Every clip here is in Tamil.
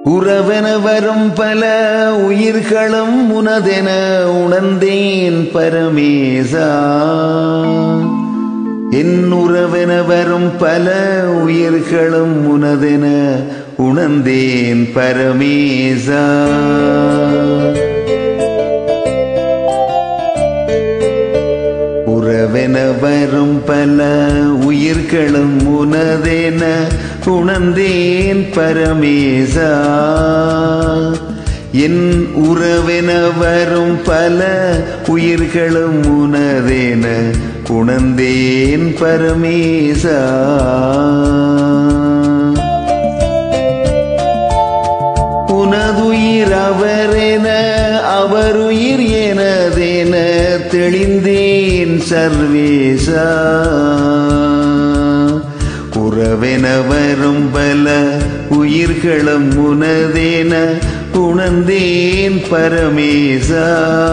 உறவென வரும் பல உயிர்களும் உனதென உணர்ந்தேன் பரமேசா என் உறவென வரும் பல உயிர்களும் உனதென உணர்ந்தேன் பரமேசா உறவென வரும் பல உயிர்களும் உனதென உணர்ந்தேன் பரமேசா என் உறவென வரும் பல உயிர்களும் உனதென உணர்ந்தேன் பரமேசா உனதுயிர் அவரென அவருயிர் எனதென தெளிந்தேன் சர்வேசா உறவென வரும் பல உயிர்களும் உனதென உணர்ந்தேன் பரமேசா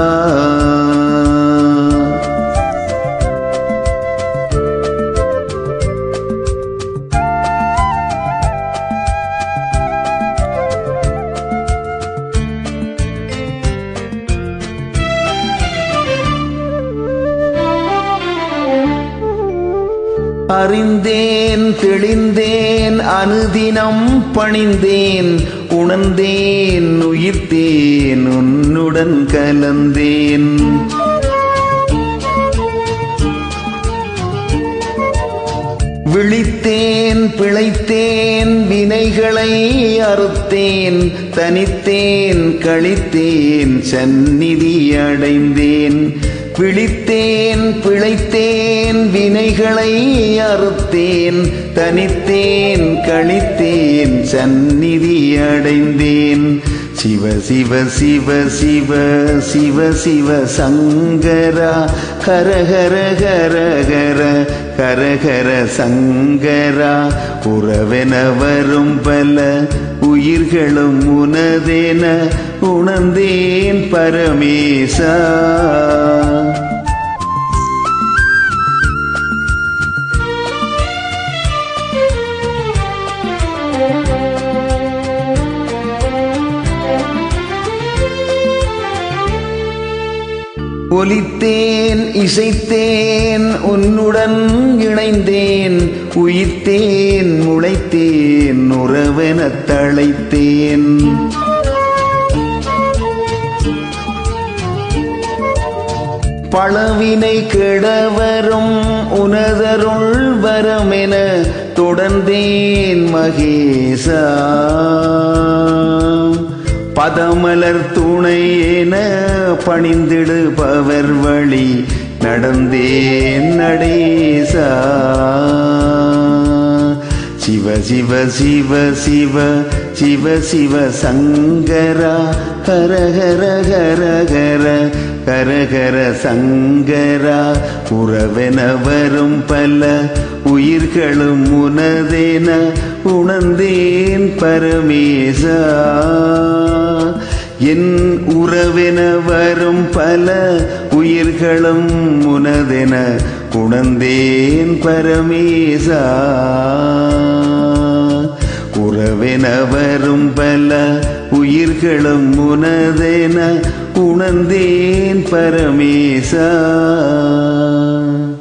அறிந்தேன் தெளிந்தேன் அனுதினம் பணிந்தேன் உணர்ந்தேன் உயிர்த்தேன் உன்னுடன் கலந்தேன் விழித்தேன் பிழைத்தேன் வினைகளை அறுத்தேன் தனித்தேன் கழித்தேன் சந்நிதி அடைந்தேன் விழித்தேன் பிழைத்தேன் வினைகளை அறுத்தேன் தனித்தேன் கழித்தேன் சந்நிதி அடைந்தேன் சிவ சிவ சிவ சிவ சிவ சிவ சங்கரா ஹர ஹர ஹர ஹர ஹர ஹர சங்கரா உறவென வரும் பல உயிர்களும் உனதென உணர்ந்தேன் பரமேசா ஒலித்தேன் இசைத்தேன் உன்னுடன் இணைந்தேன் உயிர்த்தேன் முளைத்தேன் உறவென தழைத்தேன் பழவினை கெடவரும் உனதருள் வரமென தொடர்ந்தேன் மகேசா பதமலர் துணை என பணிந்திடுபவர் வழி நடந்தேன் நடேசா சிவ சிவ சிவ சிவ சிவ சிவ சங்கரா ஹர ஹர ஹர ஹர ஹர ஹர சங்கரா உறவென வரும் பல உயிர்களும் உனதென உணர்ந்தேன் பரமேசா என் உறவென வரும் பல உயிர்களும் உனதென உணர்ந்தேன் பரமேசா உறவென வரும் பல உயிர்களும் உனதென உணர்ந்தேன் பரமேசா